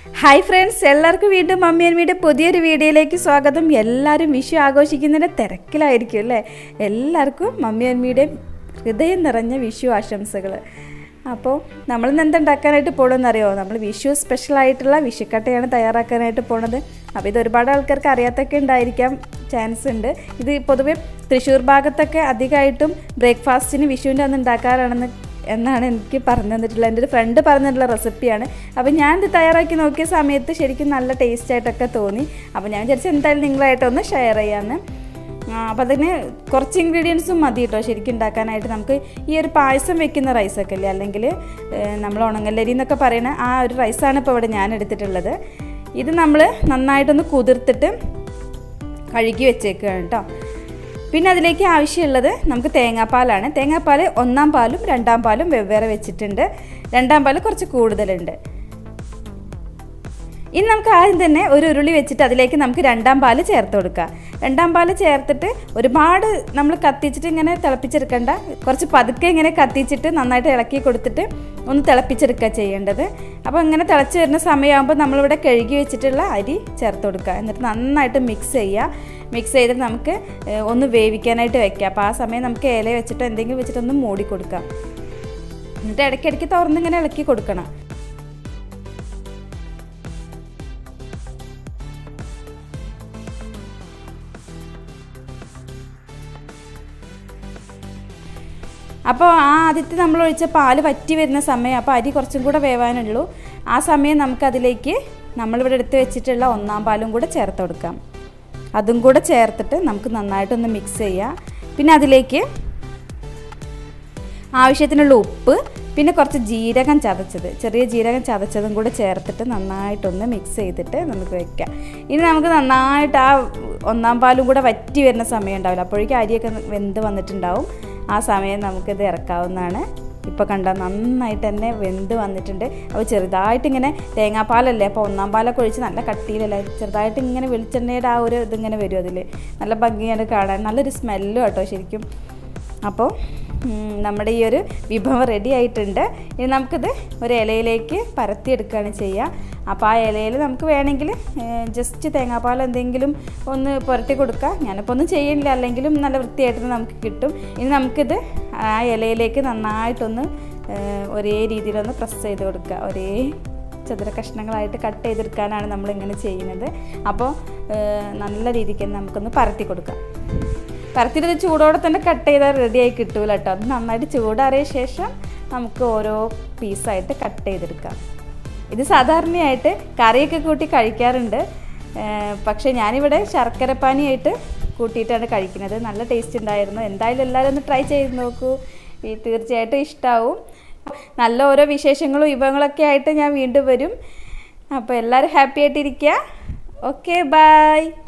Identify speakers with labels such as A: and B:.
A: hi friends എല്ലാവർക്കും വീണ്ടും mummy അമ്മയുടെ പുതിയൊരു വീഡിയോയിലേക്ക് സ്വാഗതം എല്ലാവരും വിഷു ആഘോഷിക്കുന്നതിൻ്റെ തിരക്കിലായിരിക്കും അല്ലേ എല്ലാവർക്കും മമ്മി അമ്മയുടെ ഹൃദയം നിറഞ്ഞ വിഷു ആശംസകൾ അപ്പോൾ നമ്മൾ ഇന്ന് എന്തുണ്ടാക്കാനായിട്ട് പോകണമെന്ന് അറിയോ നമ്മൾ വിഷു സ്പെഷ്യലായിട്ടുള്ള വിഷുക്കട്ടയാണ് തയ്യാറാക്കാനായിട്ട് പോണത് അപ്പോൾ ഇത് ഒരുപാട് ആൾക്കാർക്ക് അറിയാത്തൊക്കെ ഉണ്ടായിരിക്കാം ചാൻസ് ഉണ്ട് ഇത് പൊതുവെ തൃശ്ശൂർ ഭാഗത്തൊക്കെ അധികമായിട്ടും ബ്രേക്ക്ഫാസ്റ്റിന് വിഷുവിൻ്റെ അന്ന് ഉണ്ടാക്കാറാണെന്ന് എന്നാണ് എനിക്ക് പറഞ്ഞു തന്നിട്ടുള്ളത് എൻ്റെ ഒരു ഫ്രണ്ട് പറഞ്ഞു തന്നിട്ടുള്ള റെസിപ്പിയാണ് അപ്പോൾ ഞാൻ ഇത് തയ്യാറാക്കി നോക്കിയ സമയത്ത് ശരിക്കും നല്ല ടേസ്റ്റ് ആയിട്ടൊക്കെ തോന്നി അപ്പോൾ ഞാൻ വിചാരിച്ചു എന്തായാലും നിങ്ങളായിട്ടൊന്ന് ഷെയർ ചെയ്യാമെന്ന് അപ്പോൾ അതിന് കുറച്ച് ഇൻഗ്രീഡിയൻസും മതി കേട്ടോ ശരിക്കും ഉണ്ടാക്കാനായിട്ട് നമുക്ക് ഈ ഒരു പായസം വെക്കുന്ന റൈസൊക്കെ അല്ലേ അല്ലെങ്കിൽ നമ്മൾ ഉണങ്ങല്ലരി എന്നൊക്കെ പറയുന്ന ആ ഒരു റൈസാണ് ഇപ്പോൾ ഇവിടെ ഞാൻ എടുത്തിട്ടുള്ളത് ഇത് നമ്മൾ നന്നായിട്ടൊന്ന് കുതിർത്തിട്ട് കഴുകി വെച്ചേക്കുകയാണ് കേട്ടോ പിന്നെ അതിലേക്ക് ആവശ്യമുള്ളത് നമുക്ക് തേങ്ങാപ്പാലാണ് തേങ്ങാപ്പാൽ ഒന്നാം പാലും രണ്ടാം പാലും വെവ്വേറെ വെച്ചിട്ടുണ്ട് രണ്ടാം പാൽ കുറച്ച് കൂടുതലുണ്ട് ഇനി നമുക്ക് ആദ്യം തന്നെ ഒരു ഉരുളി വെച്ചിട്ട് അതിലേക്ക് നമുക്ക് രണ്ടാം പാല് ചേർത്ത് കൊടുക്കാം രണ്ടാം പാല് ചേർത്തിട്ട് ഒരുപാട് നമ്മൾ കത്തിച്ചിട്ട് ഇങ്ങനെ തിളപ്പിച്ചെടുക്കണ്ട കുറച്ച് പതുക്കെ ഇങ്ങനെ കത്തിച്ചിട്ട് നന്നായിട്ട് ഇളക്കി കൊടുത്തിട്ട് ഒന്ന് തിളപ്പിച്ചെടുക്കുക ചെയ്യേണ്ടത് അപ്പോൾ ഇങ്ങനെ തിളച്ച് വരുന്ന സമയമാകുമ്പോൾ നമ്മളിവിടെ കഴുകി വെച്ചിട്ടുള്ള അരി ചേർത്ത് കൊടുക്കുക എന്നിട്ട് നന്നായിട്ട് മിക്സ് ചെയ്യുക മിക്സ് ചെയ്തിട്ട് നമുക്ക് ഒന്ന് വേവിക്കാനായിട്ട് വെക്കാം അപ്പോൾ ആ സമയം നമുക്ക് ഇല വെച്ചിട്ടോ എന്തെങ്കിലും വെച്ചിട്ട് ഒന്ന് മൂടി കൊടുക്കാം എന്നിട്ട് ഇടയ്ക്കിടയ്ക്ക് തുറന്നിങ്ങനെ ഇളക്കി കൊടുക്കണം അപ്പോൾ ആ ആദ്യത്തെ നമ്മൾ ഒഴിച്ച പാല് വറ്റി വരുന്ന സമയം അപ്പോൾ അരി കുറച്ചും കൂടെ വേവാനുള്ളൂ ആ സമയം നമുക്കതിലേക്ക് നമ്മളിവിടെ എടുത്ത് വെച്ചിട്ടുള്ള ഒന്നാം പാലും കൂടെ ചേർത്ത് കൊടുക്കാം അതും കൂടെ ചേർത്തിട്ട് നമുക്ക് നന്നായിട്ടൊന്ന് മിക്സ് ചെയ്യാം പിന്നെ അതിലേക്ക് ആവശ്യത്തിനുള്ള ഉപ്പ് പിന്നെ കുറച്ച് ജീരകം ചതച്ചത് ചെറിയ ജീരകം ചതച്ചതും കൂടെ ചേർത്തിട്ട് നന്നായിട്ടൊന്ന് മിക്സ് ചെയ്തിട്ട് നമുക്ക് വെക്കാം ഇനി നമുക്ക് നന്നായിട്ട് ആ ഒന്നാം പാലും കൂടെ വറ്റി വരുന്ന സമയം ഉണ്ടാവില്ല അപ്പോഴേക്കും അരിയൊക്കെ വെന്ത് വന്നിട്ടുണ്ടാവും ആ സമയം നമുക്കിത് ഇറക്കാവുന്നതാണ് ഇപ്പോൾ കണ്ട നന്നായിട്ട് തന്നെ വെന്ത് വന്നിട്ടുണ്ട് അപ്പോൾ ചെറുതായിട്ട് ഇങ്ങനെ തേങ്ങാപ്പാലല്ലേ അപ്പോൾ ഒന്നാം പാലൊക്കെ ഒഴിച്ച് നല്ല കട്ടിയിലല്ലേ ചെറുതായിട്ട് ഇങ്ങനെ വെളിച്ചെണ്ണയുടെ ആ ഒരു ഇതിങ്ങനെ വരും അതിൽ നല്ല ഭംഗിയാണ് കാണാൻ നല്ലൊരു സ്മെല്ലും കേട്ടോ ശരിക്കും അപ്പോൾ നമ്മുടെ ഈ ഒരു വിഭവം റെഡി ആയിട്ടുണ്ട് ഇനി നമുക്കിത് ഒരു ഇലയിലേക്ക് പരത്തിയെടുക്കുകയാണ് ചെയ്യുക അപ്പോൾ ആ ഇലയിൽ നമുക്ക് വേണമെങ്കിൽ ജസ്റ്റ് തേങ്ങാപ്പാൽ എന്തെങ്കിലും ഒന്ന് പുരട്ടി കൊടുക്കുക ഞാനിപ്പോൾ ഒന്നും ചെയ്യുന്നില്ല അല്ലെങ്കിലും നല്ല വൃത്തിയായിട്ട് നമുക്ക് കിട്ടും ഇനി നമുക്കിത് ആ ഇലയിലേക്ക് നന്നായിട്ടൊന്ന് ഒരേ രീതിയിലൊന്ന് പ്രസ് ചെയ്ത് കൊടുക്കുക ഒരേ ചതുര കഷ്ണങ്ങളായിട്ട് കട്ട് ചെയ്തെടുക്കാനാണ് നമ്മളിങ്ങനെ ചെയ്യുന്നത് അപ്പോൾ നല്ല രീതിക്ക് തന്നെ നമുക്കൊന്ന് പരത്തി കൊടുക്കാം പരത്തിയിട്ട് ചൂടോടെ തന്നെ കട്ട് ചെയ്താൽ റെഡിയായി കിട്ടൂല കേട്ടോ അത് നന്നായിട്ട് ചൂടാറിയ ശേഷം നമുക്ക് ഓരോ പീസായിട്ട് കട്ട് ചെയ്തെടുക്കാം ഇത് സാധാരണയായിട്ട് കറിയൊക്കെ കൂട്ടി കഴിക്കാറുണ്ട് പക്ഷേ ഞാനിവിടെ ശർക്കരപ്പാനിയായിട്ട് കൂട്ടിയിട്ടാണ് കഴിക്കുന്നത് നല്ല ടേസ്റ്റ് ഉണ്ടായിരുന്നു എന്തായാലും എല്ലാവരും ഒന്ന് ട്രൈ ചെയ്ത് നോക്കൂ തീർച്ചയായിട്ടും ഇഷ്ടമാവും നല്ല ഓരോ വിശേഷങ്ങളും വിഭവങ്ങളൊക്കെ ആയിട്ട് ഞാൻ വീണ്ടും വരും അപ്പോൾ എല്ലാവരും ഹാപ്പി ആയിട്ടിരിക്കുക ഓക്കെ ബായ്